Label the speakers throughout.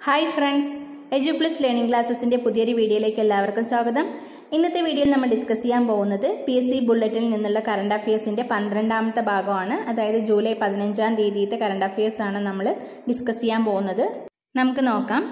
Speaker 1: hi friends Edu Plus learning ക്ലാസ്സസിന്റെ പുതിയൊരു വീഡിയോയിലേക്ക് എല്ലാവർക്കും സ്വാഗതം ഇന്നത്തെ വീഡിയോയിൽ നമ്മൾ ഡിസ്കസ് ചെയ്യാൻ പോകുന്നത് പി എസ് സി ബുള്ളറ്റിൽ നിന്നുള്ള കറണ്ട് അഫയേഴ്സിന്റെ പന്ത്രണ്ടാമത്തെ ഭാഗമാണ് അതായത് ജൂലൈ പതിനഞ്ചാം തീയതിയത്തെ കറണ്ട് അഫയേഴ്സ് ആണ് നമ്മൾ ഡിസ്കസ് ചെയ്യാൻ പോകുന്നത് നമുക്ക് നോക്കാം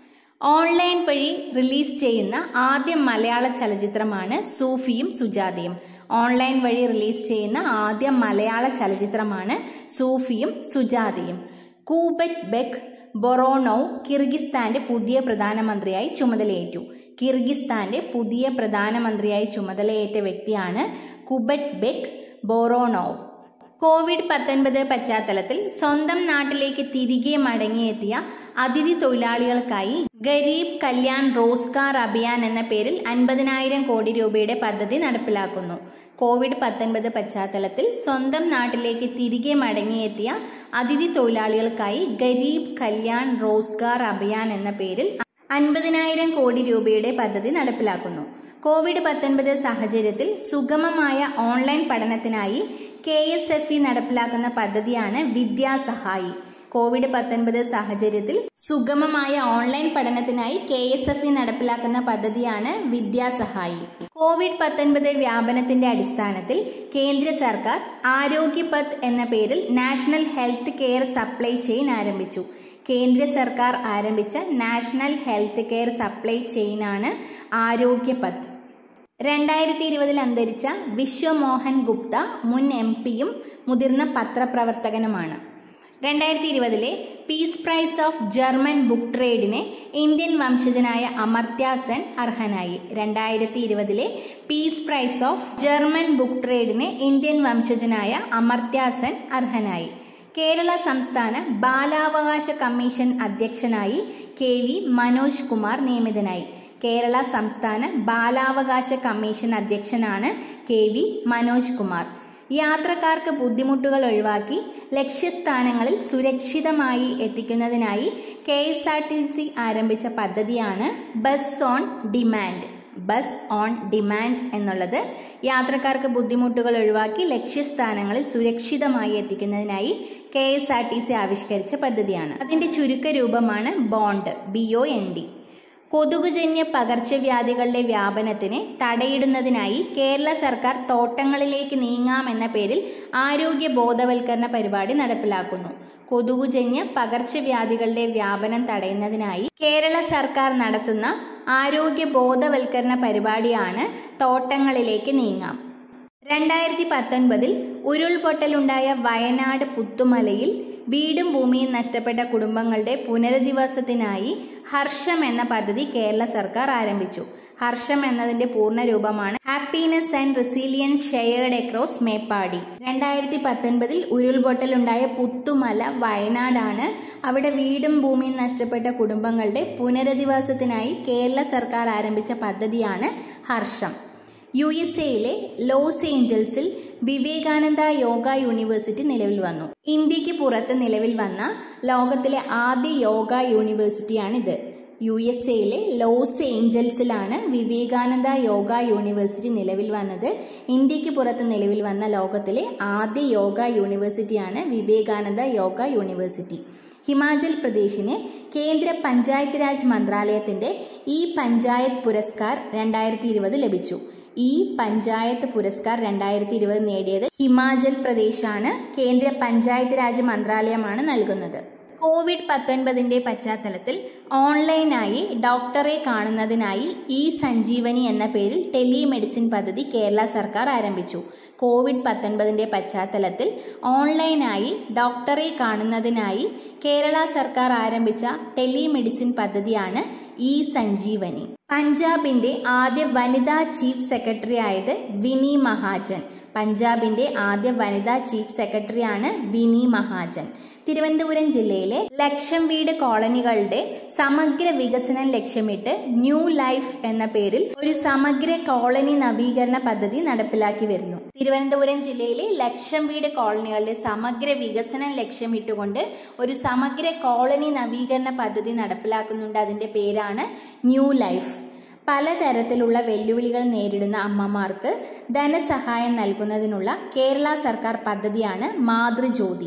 Speaker 1: ഓൺലൈൻ വഴി റിലീസ് ചെയ്യുന്ന ആദ്യ മലയാള ചലച്ചിത്രമാണ് സൂഫിയും സുജാതയും ഓൺലൈൻ വഴി റിലീസ് ചെയ്യുന്ന ആദ്യ മലയാള ചലച്ചിത്രമാണ് സൂഫിയും സുജാതയും കൂബറ്റ് ബെക് ബൊറോണോ കിർഗിസ്ഥാന്റെ പുതിയ പ്രധാനമന്ത്രിയായി ചുമതലയേറ്റു കിർഗിസ്ഥാന്റെ പുതിയ പ്രധാനമന്ത്രിയായി ചുമതലയേറ്റ വ്യക്തിയാണ് കുബറ്റ് ബെക് ബൊറോണോവ് കോവിഡ് പത്തൊൻപത് പശ്ചാത്തലത്തിൽ സ്വന്തം നാട്ടിലേക്ക് തിരികെ മടങ്ങിയെത്തിയ അതിഥി തൊഴിലാളികൾക്കായി ഗരീബ് കല്യാൺ റോസ്ഗാർ അഭിയാൻ എന്ന പേരിൽ അൻപതിനായിരം കോടി രൂപയുടെ പദ്ധതി നടപ്പിലാക്കുന്നു കോവിഡ് പത്തൊൻപത് പശ്ചാത്തലത്തിൽ സ്വന്തം നാട്ടിലേക്ക് തിരികെ മടങ്ങിയെത്തിയ അതിഥി തൊഴിലാളികൾക്കായി ഗരീബ് കല്യാൺ റോസ്ഗാർ അഭിയാൻ എന്ന പേരിൽ അൻപതിനായിരം കോടി രൂപയുടെ പദ്ധതി നടപ്പിലാക്കുന്നു കോവിഡ് പത്തൊൻപത് സാഹചര്യത്തിൽ സുഗമമായ ഓൺലൈൻ പഠനത്തിനായി കെ എസ് എഫ് ഇ നടപ്പിലാക്കുന്ന പദ്ധതിയാണ് വിദ്യാസഹായി കോവിഡ് പത്തൊൻപത് സാഹചര്യത്തിൽ സുഗമമായ ഓൺലൈൻ പഠനത്തിനായി കെ എസ് എഫ് ഇ നടപ്പിലാക്കുന്ന പദ്ധതിയാണ് വിദ്യാസഹായി കോവിഡ് പത്തൊൻപത് വ്യാപനത്തിന്റെ അടിസ്ഥാനത്തിൽ കേന്ദ്ര സർക്കാർ ആരോഗ്യപത് എന്ന പേരിൽ national health care supply chain ആരംഭിച്ചു കേന്ദ്ര സർക്കാർ ആരംഭിച്ച നാഷണൽ ഹെൽത്ത് കെയർ സപ്ലൈ ചെയിനാണ് ആരോഗ്യപത് രണ്ടായിരത്തി ഇരുപതിൽ അന്തരിച്ച വിശ്വമോഹൻ ഗുപ്ത മുൻ എം പിയും മുതിർന്ന പത്രപ്രവർത്തകനുമാണ് രണ്ടായിരത്തി ഇരുപതിലെ peace prize of German book ട്രേഡിന് ഇന്ത്യൻ വംശജനായ അമർത്യ സെൻ അർഹനായി രണ്ടായിരത്തി ഇരുപതിലെ peace prize of German book ട്രേഡിന് ഇന്ത്യൻ വംശജനായ അമർത്യ സെൻ അർഹനായി കേരള സംസ്ഥാന ബാലാവകാശ കമ്മീഷൻ അധ്യക്ഷനായി കെ വി മനോജ് കുമാർ നിയമിതനായി കേരള സംസ്ഥാന ബാലാവകാശ കമ്മീഷൻ അധ്യക്ഷനാണ് കെ വി മനോജ് കുമാർ യാത്രക്കാർക്ക് ബുദ്ധിമുട്ടുകൾ ഒഴിവാക്കി ലക്ഷ്യസ്ഥാനങ്ങളിൽ സുരക്ഷിതമായി എത്തിക്കുന്നതിനായി K S R T C ആരംഭിച്ച പദ്ധതിയാണ് bus on demand bus on demand എന്നുള്ളത് യാത്രക്കാർക്ക് ബുദ്ധിമുട്ടുകൾ ഒഴിവാക്കി ലക്ഷ്യസ്ഥാനങ്ങളിൽ സുരക്ഷിതമായി എത്തിക്കുന്നതിനായി K S R T C ആവിഷ്കരിച്ച പദ്ധതിയാണ് അതിന്റെ ചുരുക്ക രൂപമാണ് bond B O N D കൊതുകുജന്യ പകർച്ചവ്യാധികളുടെ വ്യാപനത്തിന് തടയിടുന്നതിനായി കേരള സർക്കാർ തോട്ടങ്ങളിലേക്ക് നീങ്ങാമെന്ന പേരിൽ ആരോഗ്യ ബോധവൽക്കരണ പരിപാടി നടപ്പിലാക്കുന്നു കൊതുകുജന്യ പകർച്ചവ്യാധികളുടെ വ്യാപനം തടയുന്നതിനായി കേരള സർക്കാർ നടത്തുന്ന ആരോഗ്യ ബോധവൽക്കരണ പരിപാടിയാണ് തോട്ടങ്ങളിലേക്ക് നീങ്ങാം രണ്ടായിരത്തി പത്തൊൻപതിൽ ഉരുൾപൊട്ടലുണ്ടായ വയനാട് പുത്തുമലയിൽ വീടും ഭൂമിയും നഷ്ടപ്പെട്ട കുടുംബങ്ങളുടെ പുനരധിവാസത്തിനായി ഹർഷം എന്ന പദ്ധതി കേരള സർക്കാർ ആരംഭിച്ചു ഹർഷം എന്നതിന്റെ പൂർണ്ണരൂപമാണ് happiness and resilience shared across Meppadi രണ്ടായിരത്തി പത്തൊൻപതിൽ ഉരുൾപൊട്ടലുണ്ടായ പുത്തുമല വയനാടാണ് അവിടെ വീടും ഭൂമിയും നഷ്ടപ്പെട്ട കുടുംബങ്ങളുടെ പുനരധിവാസത്തിനായി കേരള സർക്കാർ ആരംഭിച്ച പദ്ധതിയാണ് ഹർഷം യു എസ് എയിലെ ലോസ് ഏഞ്ചൽസിൽ വിവേകാനന്ദ യോഗ യൂണിവേഴ്സിറ്റി നിലവിൽ വന്നു ഇന്ത്യക്ക് പുറത്ത് നിലവിൽ വന്ന ലോകത്തിലെ ആദ്യ യോഗ യൂണിവേഴ്സിറ്റിയാണിത് യു എസ് എയിലെ ലോസ് ഏഞ്ചൽസിലാണ് വിവേകാനന്ദ യോഗ യൂണിവേഴ്സിറ്റി നിലവിൽ വന്നത് ഇന്ത്യക്ക് പുറത്ത് നിലവിൽ വന്ന ലോകത്തിലെ ആദ്യ യോഗ യൂണിവേഴ്സിറ്റിയാണ് വിവേകാനന്ദ യോഗ യൂണിവേഴ്സിറ്റി ഹിമാചൽ പ്രദേശിന് കേന്ദ്ര പഞ്ചായത്ത് രാജ് മന്ത്രാലയത്തിന്റെ ഈ പഞ്ചായത്ത് പുരസ്കാർ രണ്ടായിരത്തി ഇരുപത് ലഭിച്ചു ഈ പഞ്ചായത്ത് പുരസ്കാർ രണ്ടായിരത്തി ഇരുപത് നേടിയത് ഹിമാചൽ പ്രദേശാണ് കേന്ദ്ര പഞ്ചായത്ത് രാജ് മന്ത്രാലയമാണ് നൽകുന്നത് കോവിഡ് പത്തൊൻപതിന്റെ പശ്ചാത്തലത്തിൽ ഓൺലൈനായി ഡോക്ടറെ കാണുന്നതിനായി ഇ സഞ്ജീവനി എന്ന പേരിൽ ടെലിമെഡിസിൻ പദ്ധതി കേരള സർക്കാർ ആരംഭിച്ചു കോവിഡ് പത്തൊൻപതിന്റെ പശ്ചാത്തലത്തിൽ ഓൺലൈനായി ഡോക്ടറെ കാണുന്നതിനായി കേരള സർക്കാർ ആരംഭിച്ച ടെലിമെഡിസിൻ പദ്ധതിയാണ് ഇ സഞ്ജീവനി പഞ്ചാബിന്റെ ആദ്യ വനിതാ ചീഫ് സെക്രട്ടറി ആയത് വിനി മഹാജൻ പഞ്ചാബിന്റെ ആദ്യ വനിതാ ചീഫ് സെക്രട്ടറിയാണ് വിനി മഹാജൻ തിരുവനന്തപുരം ജില്ലയിലെ ലക്ഷം വീട് കോളനികളുടെ സമഗ്ര വികസനം ലക്ഷ്യമിട്ട് ന്യൂ ലൈഫ് എന്ന പേരിൽ ഒരു സമഗ്ര കോളനി നവീകരണ പദ്ധതി നടപ്പിലാക്കി വരുന്നു തിരുവനന്തപുരം ജില്ലയിലെ ലക്ഷം വീട് കോളനികളുടെ സമഗ്ര വികസനം ലക്ഷ്യമിട്ടുകൊണ്ട് ഒരു സമഗ്ര കോളനി നവീകരണ പദ്ധതി നടപ്പിലാക്കുന്നുണ്ട് അതിന്റെ പേരാണ് ന്യൂ ലൈഫ് പലതരത്തിലുള്ള വെല്ലുവിളികൾ നേരിടുന്ന അമ്മമാർക്ക് ധനസഹായം നൽകുന്നതിനുള്ള കേരള സർക്കാർ പദ്ധതിയാണ് മാതൃജ്യോതി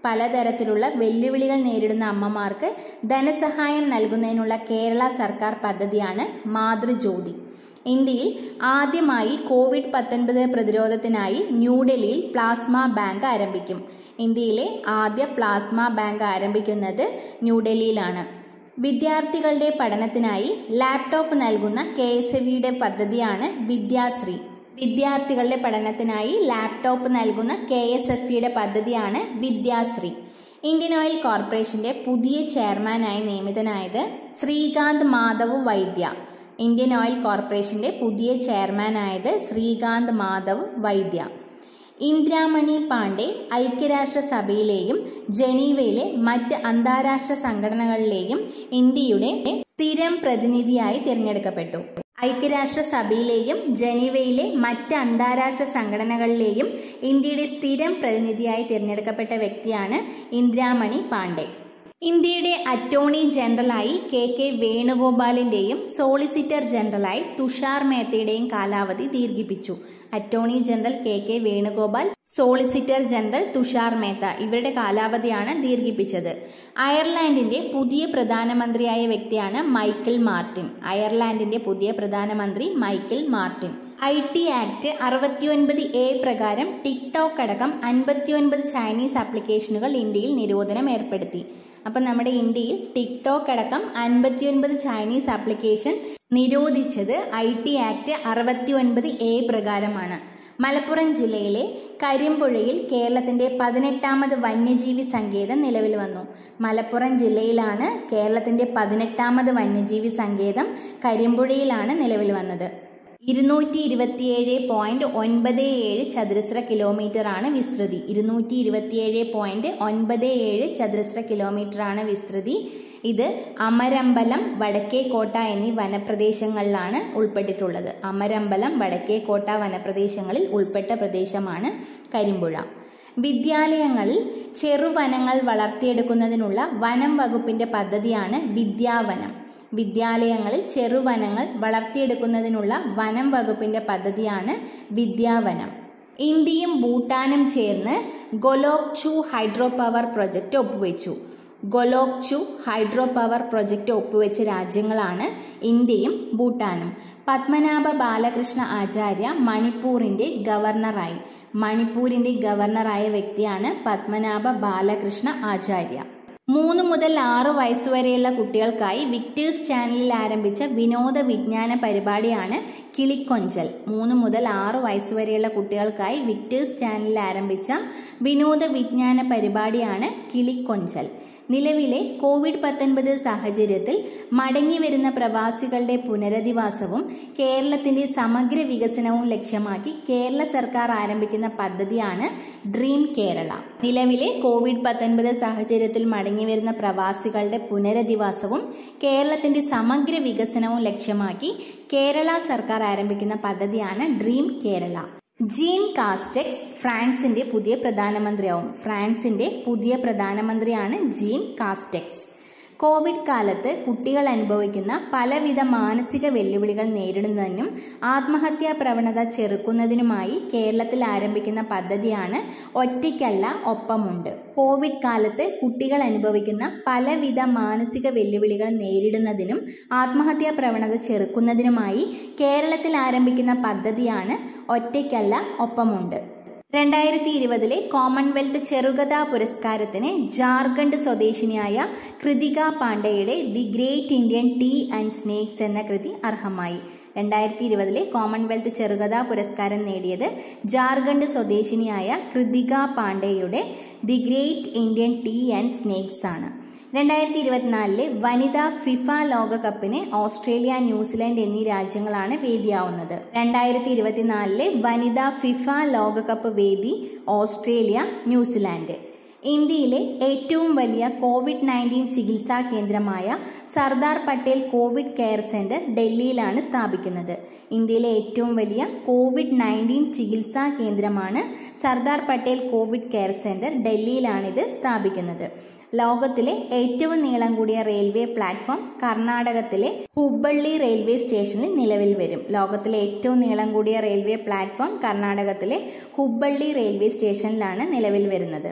Speaker 1: പലതരത്തിലുള്ള വെല്ലുവിളികൾ നേരിടുന്ന അമ്മമാർക്ക് ധനസഹായം നൽകുന്നതിനുള്ള കേരള സർക്കാർ പദ്ധതിയാണ് മാതൃജ്യോതി ഇന്ത്യയിൽ ആദ്യമായി കോവിഡ് പത്തൊൻപത് പ്രതിരോധത്തിനായി ന്യൂഡൽഹിയിൽ പ്ലാസ്മ ബാങ്ക് ആരംഭിക്കും ഇന്ത്യയിലെ ആദ്യ പ്ലാസ്മ ബാങ്ക് ആരംഭിക്കുന്നത് ന്യൂഡൽഹിയിലാണ് വിദ്യാർത്ഥികളുടെ പഠനത്തിനായി ലാപ്ടോപ്പ് നൽകുന്ന കെ എസ് എഫ് ഇയുടെ പദ്ധതിയാണ് വിദ്യാശ്രീ വിദ്യാർത്ഥികളുടെ പഠനത്തിനായി ലാപ്ടോപ്പ് നൽകുന്ന കെ എസ് എഫ് ഇയുടെ പദ്ധതിയാണ് വിദ്യാശ്രീ ഇന്ത്യൻ ഓയിൽ കോർപ്പറേഷന്റെ പുതിയ ചെയർമാനായി നിയമിതനായത് ശ്രീകാന്ത് മാധവ് വൈദ്യ ഇന്ത്യൻ ഓയിൽ കോർപ്പറേഷന്റെ പുതിയ ചെയർമാനായത് ശ്രീകാന്ത് മാധവ് വൈദ്യ ഇന്ദിരാമണി പാണ്ഡെ ഐക്യരാഷ്ട്രസഭയിലെയും ജനീവയിലെ മറ്റ് അന്താരാഷ്ട്ര സംഘടനകളിലെയും ഇന്ത്യയുടെ സ്ഥിരം പ്രതിനിധിയായി തിരഞ്ഞെടുക്കപ്പെട്ടു ഐക്യരാഷ്ട്രസഭയിലെയും ജനീവയിലെ മറ്റ് അന്താരാഷ്ട്ര സംഘടനകളിലെയും ഇന്ത്യയുടെ സ്ഥിരം പ്രതിനിധിയായി തിരഞ്ഞെടുക്കപ്പെട്ട വ്യക്തിയാണ് ഇന്ദിരാമണി പാണ്ഡെ ഇന്ത്യയുടെ അറ്റോർണി ജനറലായി കെ കെ വേണുഗോപാലിന്റെയും സോളിസിറ്റർ ജനറലായി തുഷാർ മേത്തയുടെയും കാലാവധി ദീർഘിപ്പിച്ചു attorney general K K Venugopal solicitor general Tushar Mehta ഇവരുടെ കാലാവധിയാണ് ദീർഘിപ്പിച്ചത് അയർലാൻഡിന്റെ പുതിയ പ്രധാനമന്ത്രിയായ വ്യക്തിയാണ് മൈക്കിൾ മാർട്ടിൻ അയർലാൻഡിന്റെ പുതിയ പ്രധാനമന്ത്രി Michael Martin I T act അറുപത്തിയൊൻപത് എ പ്രകാരം ടിക്ടോക്ക് അടക്കം അൻപത്തിയൊൻപത് ചൈനീസ് ആപ്ലിക്കേഷനുകൾ ഇന്ത്യയിൽ നിരോധനം ഏർപ്പെടുത്തി അപ്പം നമ്മുടെ ഇന്ത്യയിൽ ടിക്ടോക്ക് അടക്കം അൻപത്തിയൊൻപത് ചൈനീസ് ആപ്ലിക്കേഷൻ നിരോധിച്ചത് ഐ ടി ആക്ട് അറുപത്തിയൊൻപത് എ പ്രകാരമാണ് മലപ്പുറം ജില്ലയിലെ കരിമ്പുഴയിൽ കേരളത്തിന്റെ പതിനെട്ടാമത് വന്യജീവി സങ്കേതം നിലവിൽ വന്നു മലപ്പുറം ജില്ലയിലാണ് കേരളത്തിന്റെ പതിനെട്ടാമത് വന്യജീവി സങ്കേതം കരിമ്പുഴയിലാണ് നിലവിൽ വന്നത് ഇരുന്നൂറ്റി ഇരുപത്തിയേഴ് പോയിന്റ് ഒൻപത് ഏഴ് ചതുരശ്ര കിലോമീറ്റർ ആണ് വിസ്തൃതി ഇരുന്നൂറ്റി ഇരുപത്തിയേഴ് പോയിന്റ് ഒൻപത് ഏഴ് ചതുരശ്ര കിലോമീറ്റർ ആണ് വിസ്തൃതി ഇത് അമരമ്പലം വടക്കേക്കോട്ട എന്നീ വനപ്രദേശങ്ങളിലാണ് ഉൾപ്പെട്ടിട്ടുള്ളത് അമരമ്പലം വടക്കേക്കോട്ട വനപ്രദേശങ്ങളിൽ ഉൾപ്പെട്ട പ്രദേശമാണ് കരിമ്പുഴ വിദ്യാലയങ്ങളിൽ ചെറുവനങ്ങൾ വളർത്തിയെടുക്കുന്നതിനുള്ള വനം വകുപ്പിന്റെ പദ്ധതിയാണ് വിദ്യാവനം വിദ്യാലയങ്ങളിൽ ചെറുവനങ്ങൾ വളർത്തിയെടുക്കുന്നതിനുള്ള വനം വകുപ്പിന്റെ പദ്ധതിയാണ് വിദ്യാവനം ഇന്ത്യയും ഭൂട്ടാനും ചേർന്ന് ഗൊലോക്ചു ഹൈഡ്രോ പവർ പ്രൊജക്റ്റ് ഒപ്പുവെച്ചു ഗൊലോക്ചു ഹൈഡ്രോ പവർ പ്രൊജക്റ്റ് ഒപ്പുവെച്ച രാജ്യങ്ങളാണ് ഇന്ത്യയും ഭൂട്ടാനും പത്മനാഭ ബാലകൃഷ്ണ ആചാര്യ മണിപ്പൂരിന്റെ ഗവർണറായി മണിപ്പൂരിന്റെ ഗവർണറായ വ്യക്തിയാണ് പത്മനാഭ ബാലകൃഷ്ണ ആചാര്യ മൂന്ന് മുതൽ ആറ് വയസ്സുവരെയുള്ള കുട്ടികൾക്കായി വിക്ടേഴ്സ് ചാനലിൽ ആരംഭിച്ച വിനോദ വിജ്ഞാന പരിപാടിയാണ് കിളിക്കൊഞ്ചൽ മൂന്ന് മുതൽ ആറ് വയസ്സുവരെയുള്ള കുട്ടികൾക്കായി വിക്ടേഴ്സ് ചാനലിൽ ആരംഭിച്ച വിനോദ വിജ്ഞാന പരിപാടിയാണ് കിളിക്കൊഞ്ചൽ നിലവിലെ കോവിഡ് പത്തൊൻപത് സാഹചര്യത്തിൽ മടങ്ങി വരുന്ന പ്രവാസികളുടെ പുനരധിവാസവും കേരളത്തിന്റെ സമഗ്ര വികസനവും ലക്ഷ്യമാക്കി കേരള സർക്കാർ ആരംഭിക്കുന്ന പദ്ധതിയാണ് ഡ്രീം കേരള നിലവിലെ കോവിഡ് പത്തൊൻപത് സാഹചര്യത്തിൽ മടങ്ങി വരുന്ന പ്രവാസികളുടെ പുനരധിവാസവും കേരളത്തിന്റെ സമഗ്ര വികസനവും ലക്ഷ്യമാക്കി കേരള സർക്കാർ ആരംഭിക്കുന്ന പദ്ധതിയാണ് ഡ്രീം കേരള ജീൻ കാസ്റ്റെക്സ് ഫ്രാൻസിന്റെ പുതിയ പ്രധാനമന്ത്രിയാവും ഫ്രാൻസിന്റെ പുതിയ പ്രധാനമന്ത്രിയാണ് ജീൻ കാസ്റ്റെക്സ് കോവിഡ് കാലത്ത് കുട്ടികൾ അനുഭവിക്കുന്ന പലവിധ മാനസിക വെല്ലുവിളികൾ നേരിടുന്നതിനും ആത്മഹത്യാ പ്രവണത ചെറുക്കുന്നതിനുമായി കേരളത്തിൽ ആരംഭിക്കുന്ന പദ്ധതിയാണ് ഒറ്റയ്ക്കല്ല ഒപ്പമുണ്ട് കോവിഡ് കാലത്ത് കുട്ടികൾ അനുഭവിക്കുന്ന പലവിധ മാനസിക വെല്ലുവിളികൾ നേരിടുന്നതിനും ആത്മഹത്യാ പ്രവണത ചെറുക്കുന്നതിനുമായി കേരളത്തിൽ ആരംഭിക്കുന്ന പദ്ധതിയാണ് ഒറ്റയ്ക്കല്ല ഒപ്പമുണ്ട് രണ്ടായിരത്തി ഇരുപതിലെ കോമൺവെൽത്ത് ചെറുകഥാ പുരസ്കാരത്തിന് ജാർഖണ്ഡ് സ്വദേശിനിയായ കൃതിക പാണ്ഡെയുടെ the great Indian tea and snakes എന്ന കൃതി അർഹമായി രണ്ടായിരത്തി ഇരുപതിലെ കോമൺവെൽത്ത് ചെറുകഥാ പുരസ്കാരം നേടിയത് ജാർഖണ്ഡ് സ്വദേശിനിയായ കൃതിക പാണ്ഡെയുടെ the great Indian tea and snakes ആണ് രണ്ടായിരത്തി ഇരുപത്തിനാലിലെ വനിതാ ഫിഫ ലോകകപ്പിന് ഓസ്ട്രേലിയ ന്യൂസിലാൻഡ് എന്നീ രാജ്യങ്ങളാണ് വേദിയാവുന്നത് രണ്ടായിരത്തി ഇരുപത്തിനാലിലെ വനിതാ ഫിഫ ലോകകപ്പ് വേദി ഓസ്ട്രേലിയ ന്യൂസിലാൻഡ് ഇന്ത്യയിലെ ഏറ്റവും വലിയ കോവിഡ് നയൻറ്റീൻ ചികിത്സാ കേന്ദ്രമായ Sardar Patel covid care centre ഡൽഹിയിലാണ് സ്ഥാപിക്കുന്നത് ഇന്ത്യയിലെ ഏറ്റവും വലിയ കോവിഡ് നയൻറ്റീൻ ചികിത്സാ കേന്ദ്രമാണ് Sardar Patel covid care centre ഡൽഹിയിലാണിത് സ്ഥാപിക്കുന്നത് ലോകത്തിലെ ഏറ്റവും നീളം കൂടിയ റെയിൽവേ പ്ലാറ്റ്ഫോം കർണാടകത്തിലെ ഹുബ്ബള്ളി റെയിൽവേ സ്റ്റേഷനിൽ നിലവിൽ വരും ലോകത്തിലെ ഏറ്റവും നീളം കൂടിയ റെയിൽവേ പ്ലാറ്റ്ഫോം കർണാടകത്തിലെ ഹുബ്ബള്ളി റെയിൽവേ സ്റ്റേഷനിലാണ് നിലവിൽ വരുന്നത്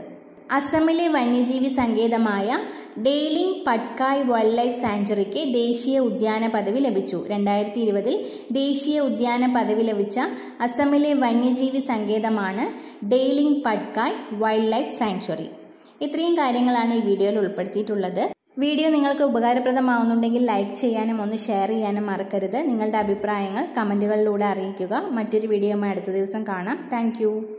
Speaker 1: അസമിലെ വന്യജീവി സങ്കേതമായ ഡെയിലിംഗ് പട്കായ് വൈൽഡ് ലൈഫ് സാഞ്ചുറിക്ക് ദേശീയ ഉദ്യാന പദവി ലഭിച്ചു രണ്ടായിരത്തി ഇരുപതിൽ ദേശീയ ഉദ്യാന പദവി ലഭിച്ച അസമിലെ വന്യജീവി സങ്കേതമാണ് Dehing Patkai wildlife sanctuary ഇത്രയും കാര്യങ്ങളാണ് ഈ വീഡിയോയിൽ ഉൾപ്പെടുത്തിയിട്ടുള്ളത് വീഡിയോ നിങ്ങൾക്ക് ഉപകാരപ്രദമാവുന്നുണ്ടെങ്കിൽ ലൈക്ക് ചെയ്യാനും ഒന്ന് ഷെയർ ചെയ്യാനും മറക്കരുത് നിങ്ങളുടെ അഭിപ്രായങ്ങൾ കമൻറ്റുകളിലൂടെ അറിയിക്കുക മറ്റൊരു വീഡിയോയുമായി അടുത്ത ദിവസം കാണാം താങ്ക്